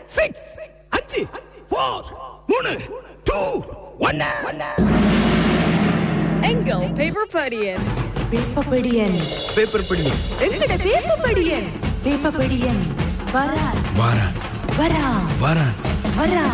Six அஞ்சு four மூணு two ஒன்னு எங்கள் பேப்பர் படியன் வேப்பப்படியன் பேப்பர் படி எங்கட வேப்பப்படியன் வேப்பப்படியன் வரா வாரான் வரா வாரான் வரா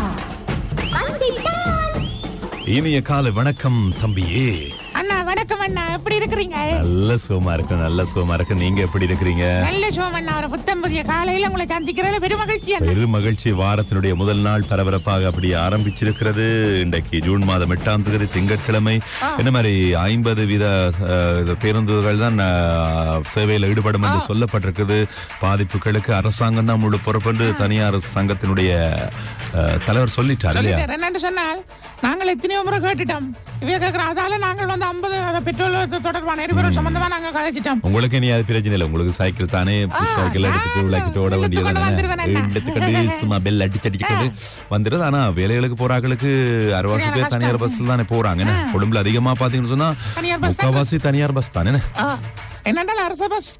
இனிய காலை வணக்கம் தம்பியே அண்ணா வணக்கம் அண்ணா எப்படி இருக்கிறீங்க நல்ல சுகமா இருக்கு நல்ல சுகமா இருக்கு நீங்க எப்படி இருக்கிறீங்க நல்ல சோம் அண்ணா ஒரு புத்தம் புதிய காலையில உங்களை சந்திக்கிறதுல பெரும் மகிழ்ச்சி அண்ணா பெரு மகிழ்ச்சி வாரத்தினுடைய முதல் நாள் பரபரப்பாக அப்படி ஆரம்பிச்சிருக்கிறது இன்றைக்கு ஜூன் மாதம் எட்டாம் தேதி திங்கட்கிழமை என்ன மாதிரி ஐம்பது வீத அஹ், இது பேருந்துகள் தான் அஹ், சேவையில் ஈடுபடும் என்று சொல்லப்பட்டிருக்குது பாதிப்புகளுக்கு அரசாங்கம் தான் முழு பொறுப்பென்று தனியார் சங்கத்தினுடைய அஹ், தலைவர் சொல்லிட்டார் இல்லையா சொல்லிட்டேன் என்னன்னு சொன்னால் நாங்கள் எத்தனையோ முறை கேட்டுட்டோம் இவ கேட்கிறோம் அதால நாங்கள் வந்து ஐம்பது பெட்ரோல் தொடர்பான எரிபொருள் சம்பந்தமா நாங்க கதைச்சிட்டோம் உங்களுக்கு நீ அது பிரச்சனை இல்லை உங்களுக்கு சைக்கிள் தானே சைக்கிள் எடுத்துட்டு நான் விளக்கிட்டு ஓட இழுத்து கொண்டு வந்துருவேன் வேண்டியது அண்ணா. எடுத்துக்கிட்டு சும்மா பெல் அடிச்சு அடிச்சுக்கிட்டு வந்துடுது ஆனா வேலைகளுக்கு போறாங்களுக்கு அறுவாசி சரியான பேர் கஷ்டம். தனியார் பஸ்ல தானே போறாங்க என்ன கொழும்புல அதிகமா பாத்தீங்கன்னு சொன்னா தனியார் bus தான். முக்காவாசி தனியார் பஸ் தானே என்ன? ஆ, என்னென்றால் அரச பஸ்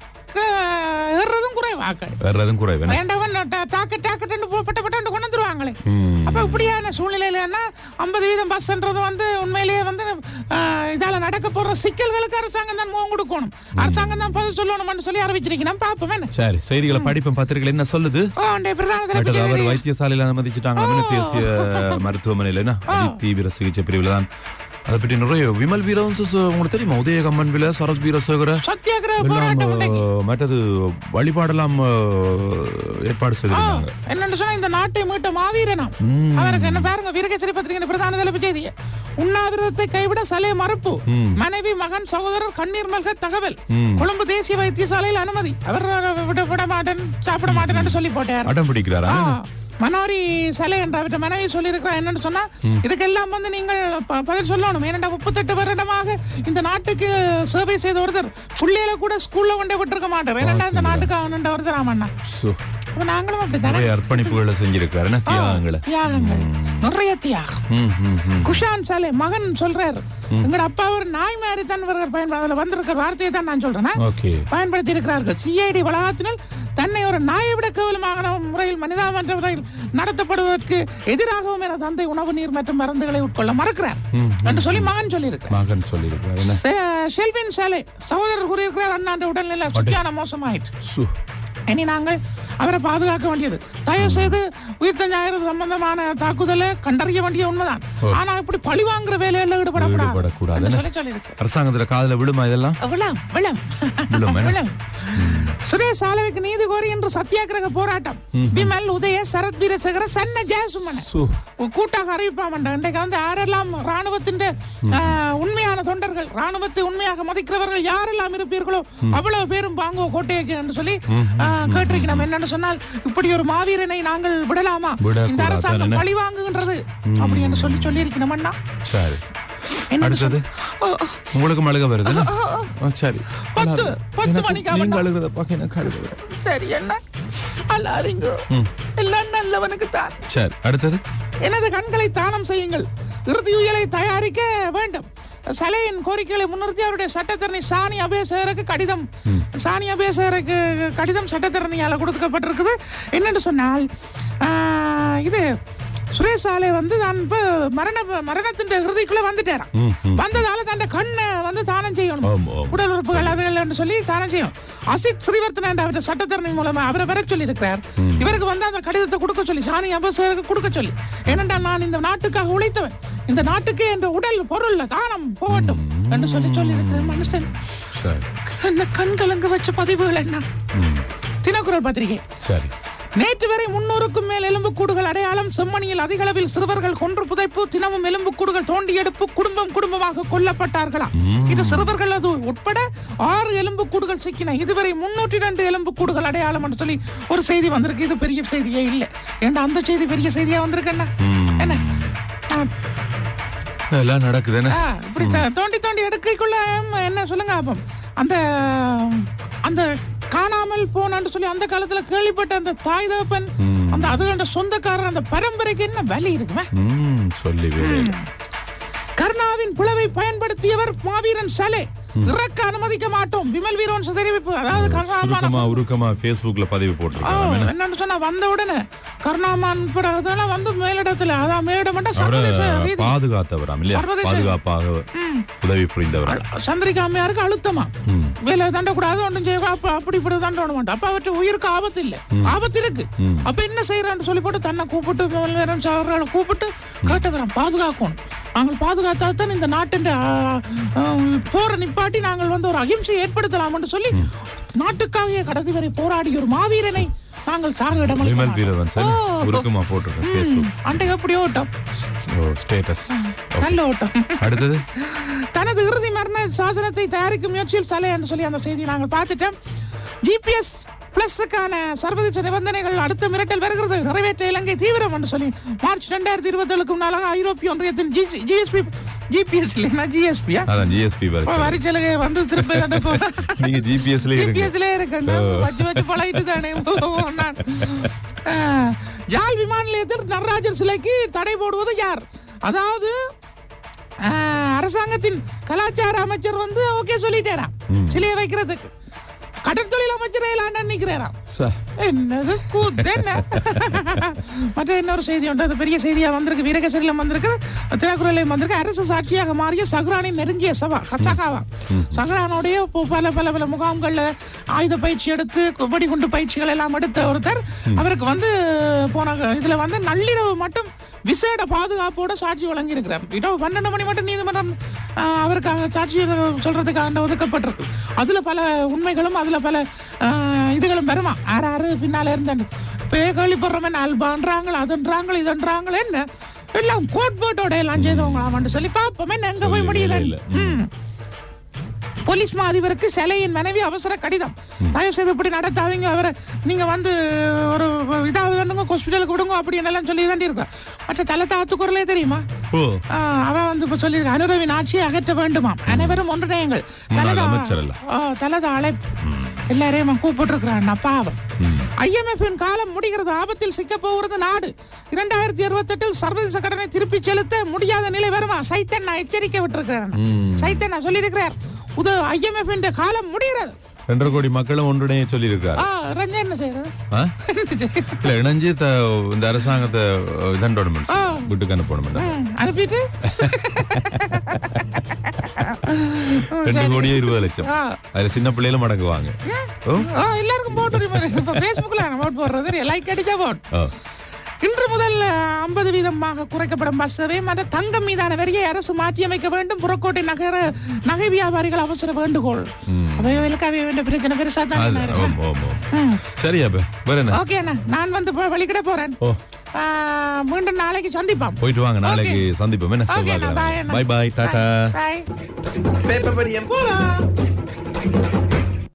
ஏறுறதும் குறைவாக்கள் வேற எதுவும் குறைவு என்ன? வேண்டவன் டாக்கு டாக்கெட்டு பட்ட பட்டு கொண்டு வந்துருவாங்களே அப்ப இப்படியான சூழ்நிலையில ஐம்பது வீதம் பஸ்ன்றது வந்து உண்மையிலேயே வந்து ஆ, இதால நடக்க போற சிக்கல்களுக்கு அரசாங்கம் தான் முகம் கொடுக்கணும் அரசாங்கம் தான் பதில் சொல்லணும்னு சொல்லி அறிவிச்சிருக்கணும் பாப்போம் என்ன சரி செய்திகளை படிப்பேன் பத்திரிகைகள் என்ன சொல்லுது ஓ அண்டே பிரதான அடுத்தது தலைப்பு அவர் செய்தி. வைத்தியசாலையில அனுமதிச்சுட்டாங்க தேசிய மருத்துவமனையில என்ன அதி தீவிர சிகிச்சை பிரிவுல தான் அதை பற்றி நிறைய விமல் வீரம் சு- சு- உங்களுக்கு தெரியுமா உதயகம்மன் வில சரஸ் வீரசேகர சத்தியாகிரக எல்லாம் போராட்டம் இன்னைக்கு. அஹ், மற்றது வழிபாடெல்லாம் அஹ், ஏற்பாடு செய்திருந்தாங்க என்னன்னு சொன்னா இந்த நாட்டை மீட்ட மாவீரனாம் அவருக்கு என்ன பாருங்க வீரகேசரி பத்திரிகை பிரதான தலைப்பு செய்தி உண்ணாவிரதத்தை கைவிட சலே மறுப்பு மனைவி மகன் சகோதரர் கண்ணீர் மல்க தகவல் கொழும்பு தேசிய வைத்தியசாலையில் அனுமதி அவர் விட விட மாட்டேன் சாப்பிட மாட்டேன்னு சொல்லி போட்டார் அடம் பிடிக்கிறாரா ஆ, மனோரி சலை என்ற அவர்கிட்ட மனைவி சொல்லியிருக்கிறா என்னன்னு சொன்னா இதுக்கெல்லாம் வந்து நீங்கள் ப- பதில் சொல்லணும் ஏனென்றா முப்பத்தெட்டு வருடமாக இந்த நாட்டுக்கு சேவை செய்த ஒருத்தர் பிள்ளையில கூட ஸ்கூல்ல கொண்டே விட்டுருக்க மாட்டார் ஏனென்றா இந்த நாட்டுக்கு அவனுண்ட ஒருத்தர் ஆமாண்ணா சு, அப்ப நாங்களும் அப்படித்தானே நிறைய அர்ப்பணிப்புகளை செஞ்சிருக்காரு என்ன தியாகங்களை தியாகங்கள் நிறைய தியாகம் ம், ம், ம். குஷான் சாலே மகன் சொல்றாரு எங்கட அப்பா ஒரு நாய் மாதிரி தான் இவர்கள் பயன்பட அதுல வந்திருக்கிற வார்த்தையை தான் நான் சொல்றேன் ஓகே பயன்படுத்தி இருக்கிறார்கள் சிஐடி வளாகத்தினால் தன்னை ஒரு நாயை விட கேவலமான முறையில் மனிதாமன்ற முறையில் நடத்தப்படுவதற்கு எதிராகவும் என தந்தை உணவு நீர் மற்றும் மருந்துகளை உட்கொள்ள மறுக்கிறார் என்று சொல்லி மகன் சொல்லியிருக்கிறார் மகன் சொல்லியிருக்காரு என்ன செ- ஷெல்வின் சாலை சகோதரர் கூறியிருக்கிறார் அண்ணாண்ட உடல்நிலை சுற்றியான மோசமாயிற்று சு, இனி நாங்கள் அவரை பாதுகாக்க வேண்டியது தயவு செய்து உயிர்த்த ஞாயிறு சம்பந்தமான தாக்குதலை கண்டறிய வேண்டிய உண்மைதான் ஆனா இப்படி பழி வாங்குற வேலையில ஈடுபடக்கூடாது ஈடுபடக்கூடாது. என்று சொல்லி சொல்லியிருக்கு அரசாங்கத்துல காதுல விழுமா இதெல்லாம் விழம் விழம் விழும், என்ன? விழம் சுரேஷ் சாலவைக்கு நீதி கோரி இன்று சத்தியாகிரக போராட்டம் விமல் உதய சரத் வீரசேகர சன்ன ஜெயசுமன சு, கூட்டாக அறிவிப்பாமண்ட இன்றைக்கு வந்து யாரெல்லாம் ராணுவத்தின் உண்மையான தொண்டர்கள் ராணுவத்தை உண்மையாக மதிக்கிறவர்கள் யாரெல்லாம் இருப்பீர்களோ அவ்வளவு பேரும் பாங்கோ கோட்டைக்கு என்று சொல்லி ஆ, கேட்டிருக்கிறோம் என்னன்னு சொன்னால் இப்படி ஒரு மாவீரனை நாங்கள் விடலாமா விடக்கூடாது, இந்த அரசாங்கம் தானே? பழி வாங்குகின்றது அப்படி என்று சொல்லி சொல்லி இருக்கணும் அண்ணா சரி என்னன்னு அடுத்தது ஓ, ஓ, உங்களுக்கு அழுக வருது என்ன? ஆ, சரி பத்து, அழாது. பத்து எனக்கு மணிக்கு நீங்க அவன் அழுகிறத பார்க்க எனக்கு அழுக வருது. சரி என்ன அல்லாதீங்க எல்லாம் நல்லவனுக்கு தான் சரி அடுத்தது எனது கண்களை தானம் செய்யுங்கள் இறுதியுயலை தயாரிக்க வேண்டும் சலையின் கோரிக்கைகளை முன்னிறுத்தி அவருடைய சட்டத்தரணி சாணி அபேசகருக்கு கடிதம் சாணி அபேசகருக்கு கடிதம் சட்டத்தரணியால கொடுக்கப்பட்டிருக்குது என்னன்னு சொன்னால் ஆஹ், இது சுரேஷ் சாலை வந்து தான் இப்ப மரண மரணத்தின் இறுதிக்குள்ள வந்துட்டாராம் வந்ததால தன் கண்ணை வந்து தானம் செய்யணும் ஆமா, ஆமா. உடல் உறுப்புகள் அதுகள் என்று சொல்லி தானம் செய்யும் அசித் ஸ்ரீவர்த்தன என்ற அவருடைய சட்டத்தரணி மூலமா அவரை வர சொல்லி இருக்கிறார் இவருக்கு வந்து அந்த கடிதத்தை கொடுக்க சொல்லி சாணி அபசருக்கு கொடுக்க சொல்லி ஏனென்றால் நான் இந்த நாட்டுக்காக உழைத்தவன் இந்த நாட்டுக்கு என்ற உடல் பொருள் தானம் போகட்டும் என்று சொல்லி சொல்லி இருக்கிற மனுஷன் சரி என்ன கண் கலங்க வச்ச பதிவுகள் என்ன தினக்குரல் பத்திரிகை சரி நேற்று வரை முன்னூறுக்கும் மேல் எலும்புக்கூடுகள் அடையாளம் செம்மணியில் அதிக அளவில் சிறுவர்கள் கொன்று புதைப்பு தினமும் எலும்புக்கூடுகள் தோண்டி எடுப்பு குடும்பம் குடும்பமாக கொல்லப்பட்டார்களாம் இது சிறுவர்கள் அது உட்பட ஆறு எலும்புக்கூடுகள் சிக்கின இதுவரை முன்னூற்றி ரெண்டு எலும்புக்கூடுகள் அடையாளம் என்று சொல்லி ஒரு செய்தி வந்திருக்கு இது பெரிய செய்தியே இல்லை ஏண்டா அந்த செய்தி பெரிய செய்தியா வந்திருக்கு என்ன என்ன ஆ, எல்லாம் நடக்குது என்ன ஆ, இப்படி த- தோண்டி தோண்டி எடுக்கைக்குள்ள ம், என்ன சொல்லுங்க அப்போ அந்த அந்த காணாமல் போனான்னு சொல்லி அந்த காலத்துல கேள்விப்பட்ட அந்த தாய் தகப்பன் அந்த அதுகளோட சொந்தக்காரர் அந்த பரம்பரைக்கு என்ன வலி இருக்குமே ம் சொல்லி வேலையில கருணாவின் புலவை பயன்படுத்தியவர் மாவீரன் சலே இறக்க அனுமதிக்க மாட்டோம் விமல் வீரன் தெரிவிப்பு அதாவது கருணாமான சுருக்கமா உருக்கமா Facebookல பதிவு ஆ, போட்டிருக்காங்க என்னன்னு சொன்னா வந்த உடனே கருணாமான் படத்தெல்லாம் வந்து மேலிடத்துல அதான் மேலிடம் மட்டும் அவரை சர்வதேச ரீதி பாதுகாத்தவராம் இல்லையா சர்வதேச- பாதுகாப்பாக உதவி புரிந்தவர் சந்திரிகா அம்மையாருக்கு அழுத்தமா வேலை தண்டக்கூடாது ஒன்றும் செய்ய அப்ப அப்படி இப்படி தண்ட மாட்டோம் அப்ப அவற்றை உயிருக்கு ஆபத்து இல்ல ஆபத்து இருக்கு அப்ப என்ன செய்யறான்னு சொல்லி போட்டு தன்னை கூப்பிட்டு வேலையாரம் சாகர்களை கூப்பிட்டு கேட்டவரான் பாதுகாக்கணும் நாங்கள் பாதுகாத்தா தான் இந்த நாட்டின் ஆ, ஆ, போரை நிப்பாட்டி நாங்கள் வந்து ஒரு அகிம்சை ஏற்படுத்தலாம்னு சொல்லி நாட்டுக்காக கடைசி வரை போராடிய ஒரு மாவீரனை நாங்கள் சாக விமல் இடமளிக்கிறோம் வீரவன் சார் உருக்கமா போட்டிருக்கேன் ஃபேஸ்புக் அன்றைக்கு அப்படி ஓட்டம் ஸ்டேட்டஸ் நல்ல ஓட்டம் அடுத்தது தனது இறுதி மரண சாசனத்தை தயாரிக்கும் முயற்சியில் சலை என்று சொல்லி அந்த செய்தி நாங்கள் பார்த்துட்டோம் ஜிபிஎஸ் பிளஸுக்கான சர்வதேச நிபந்தனைகள் அடுத்த மிரட்டல் வருகிறது நிறைவேற்ற இலங்கை தீவிரம் என்று சொல்லி மார்ச் ரெண்டாயிரத்தி இருபத்தி ஏழுக்கு முன்னாலாக ஐரோப்பிய ஒன்றியத்தின் ஜிஎஸ்பி ஜிபிஎஸ் இல்லைன்னா ஜிஎஸ்பியா அதான் ஜிஎஸ்பி வர வரிச்சலுகை வந்து திருப்பி வந்து இப்போ நீங்க ஜிபிஎஸ்ல இருங்க ஜிபிஎஸ்ல இருக்கேன் வச்சு வச்சு பழகிட்டு தானே நான் ஆ, யாழ் விமான நிலையத்தில் நடராஜர் சிலைக்கு தடை போடுவது யார் அதாவது ஆ, அரசாங்கத்தின் கலாச்சார அமைச்சர் வந்து ஓகே சொல்லிட்டேராம் சிலையை வைக்கிறதுக்கு கடற்தொழில் அமைச்சர் இல்லாண்டு நிக்கிறாராம் என்னது கூத்து என்ன மற்ற இன்னொரு செய்தி உண்டு அது பெரிய செய்தியா வந்திருக்கு வீரகேசரியிலும் வந்திருக்கு திரைக்குறளையும் வந்திருக்கு அரசு சாட்சியாக மாறிய சஹ்ரானின் நெருங்கிய சபா சகாவா சஹ்ரானுடைய இப்போ பல பல பல முகாம்கள்ல ஆயுத பயிற்சி எடுத்து வெடிகுண்டு பயிற்சிகள் எல்லாம் எடுத்த ஒருத்தர் அவருக்கு வந்து போன இதுல வந்து நள்ளிரவு மட்டும் விசேட பாதுகாப்போட சாட்சி வழங்கி இருக்கிறார் இரவு பன்னெண்டு மணி மட்டும் நீதிமன்றம் ஆ, அவருக்காக சாட்சி சொல்றதுக்காக ஒதுக்கப்பட்டிருக்கு அதுல பல உண்மைகளும் அதுல பல ஆ, இதுகளும் வருமா ஆறு ஆறு பின்னால இருந்தாண்டு இப்போ கேள்விப்படுறவன் அல்பான்றாங்களா அதுன்றாங்களா இதுன்றாங்களா என்ன எல்லாம் கோட் போட்டோட எல்லாம் செய்தவங்களாமான்னு சொல்லி பார்ப்போம் என்ன எங்க போய் முடியுது இல்ல. ம். போலீஸ் மா அதிபருக்கு சிலையின் மனைவி அவசர கடிதம் தயவு செய்து இப்படி நடத்தாதீங்க அவரை நீங்க வந்து ஒரு இதாவது வந்துங்க ஹாஸ்பிட்டலுக்கு விடுங்க அப்படி என்னெல்லாம் சொல்லி தாண்டி இருக்கா மற்ற தலை தாத்து குரலே தெரியுமா ஓ ஆ, அவ வந்து இப்ப சொல்லியிருக்க அனுரவின் ஆட்சியை அகற்ற வேண்டுமாம் அனைவரும் ஒன்றிணையுங்கள் முன்னாள் தலதா- அமைச்சர் அல்ல. ஆ, தலதா அழைப்பு எல்லாரையும் கூப்பிட்டுருக்கிறான் பாவம் ஐஎம்எஃப் காலம் முடிகிறது ஆபத்தில் சிக்க போகிறது நாடு இரண்டாயிரத்தி இருபத்தெட்டில் சர்வதேச கடனை திருப்பி செலுத்த முடியாத நிலை வருமா சைத்தன் எச்சரிக்கை விட்டிருக்கிறார் சைத்தன் சொல்லியிருக்கிறார் உத ஐஎம்எஃப் காலம் முடிகிறது ரெண்டரை கோடி மக்களும் ஒன்றுடைய சொல்லியிருக்காரு ஆ ரஞ்சன் என்ன செய்யறது ஆ? என்ன செய்யறது? இல்ல இணைஞ்சு த- இந்த அரசாங்கத்தை இதண்டோணும் ஆ. வீட்டுக்கு அனுப்பணும் ம், அனுப்பிட்டு ரெண்டு கோடியே இருபது லட்சம் ஆ. அதுல சின்ன பிள்ளைகளும் மடக்குவாங்க ஓ ஆ, எல்லாருக்கும் போட்டு இப்ப பேஸ்புக்ல போட் போடுறது லைக் அடிச்சா போட் ஓ இன்று முதல் ஐம்பது வீதமாக குறைக்கப்படும் பஸ் சேவை மற்றும் தங்கம் மீதான வரியை அரசு மாற்றியமைக்க வேண்டும் புறக்கோட்டை நகர நகை வியாபாரிகள் அவசர வேண்டுகோள் அவைகளுக்கு அவை வேண்ட பிரச்சனை பெருசா அது தான் ஓம் ஓம் ஓம் சரி அப்ப வேற என்ன ஓகே அண்ணா நான் வந்து இப்போ வெளிக்கிட போறேன் ஓ ஆ, மீண்டும் நாளைக்கு சந்திப்போம் போயிட்டு வாங்க நாளைக்கு சந்திப்போம் என்ன ஓகே அண்ணா bye bye bye tata bye paper படியம் போலாம்